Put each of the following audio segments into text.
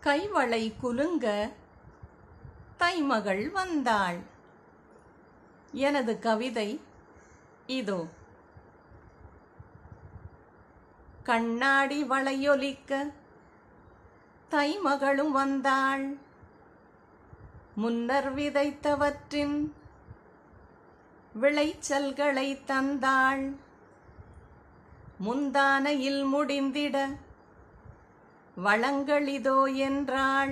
கைவளை குலுங்க தைமகள் வந்தாள் எனது கவிதை இதோ கண்ணாடி வளையொலிக்க தைமகளும் வந்தாள் முன்னர் விதைத்தவற்றின் விளைச்சல்களை தந்தாள் முந்தானையில் முடிந்திட வளங்களிதோ என்றாள்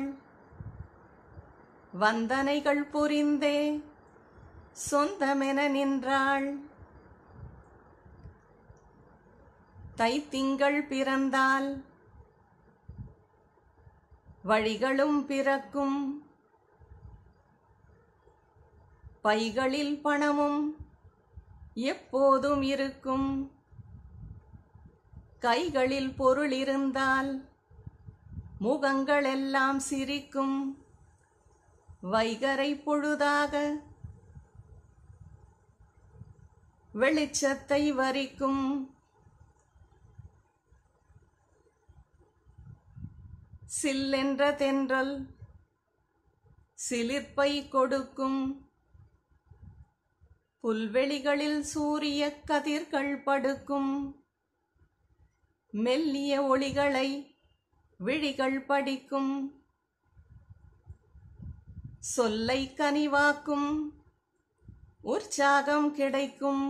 வந்தனைகள் புரிந்தே சொந்தமென நின்றாள் தைத்திங்கள் பிறந்தால் வழிகளும் பிறக்கும் பைகளில் பணமும் எப்போதும் இருக்கும் கைகளில் பொருள் இருந்தால் முகங்களெல்லாம் சிரிக்கும் வைகரை பொழுதாக வெளிச்சத்தை வரிக்கும் சில்லென்ற தென்றல் சிலிர்ப்பை கொடுக்கும் புல்வெளிகளில் சூரிய கதிர்கள் படுக்கும் மெல்லிய ஒளிகளை விழிகள் படிக்கும் சொல்லை கனிவாக்கும் உற்சாகம் கிடைக்கும்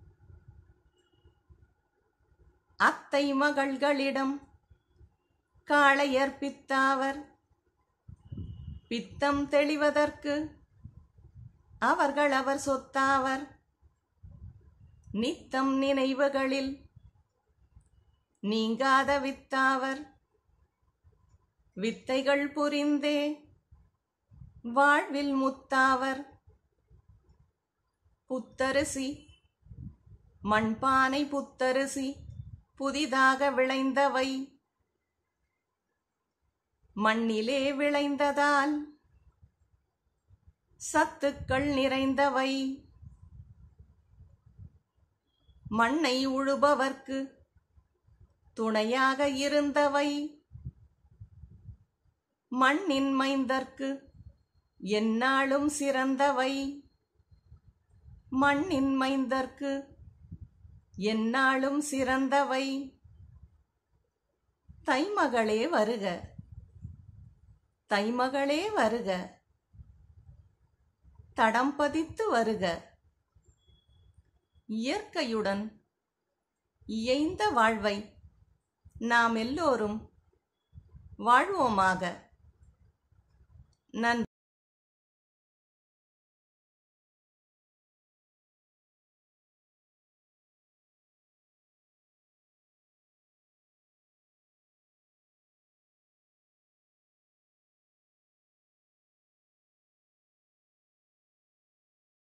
அத்தை மகள்களிடம் காளையர் பித்தாவர் பித்தம் தெளிவதற்கு அவர்கள் அவர் சொத்தாவர் நித்தம் நினைவுகளில் நீங்காத வித்தாவர் வித்தைகள் புரிந்தே வாழ்வில் முத்தாவர் புத்தரிசி மண்பானை புத்தரிசி புதிதாக விளைந்தவை மண்ணிலே விளைந்ததால் சத்துக்கள் நிறைந்தவை மண்ணை உழுபவர்க்கு துணையாக இருந்தவை மண்ணின் மைந்தர்க்கு எந்நாளும் சிறந்தவை மண்ணின் மைந்தர்க்கு எந்நாளும் சிறந்தவை தைமகளே வருக தைமகளே வருக தடம் பதித்து வருக இயற்கையுடன் இயைந்த வாழ்வை நாம் எல்லோரும் வாழ்வோமாக நன்றி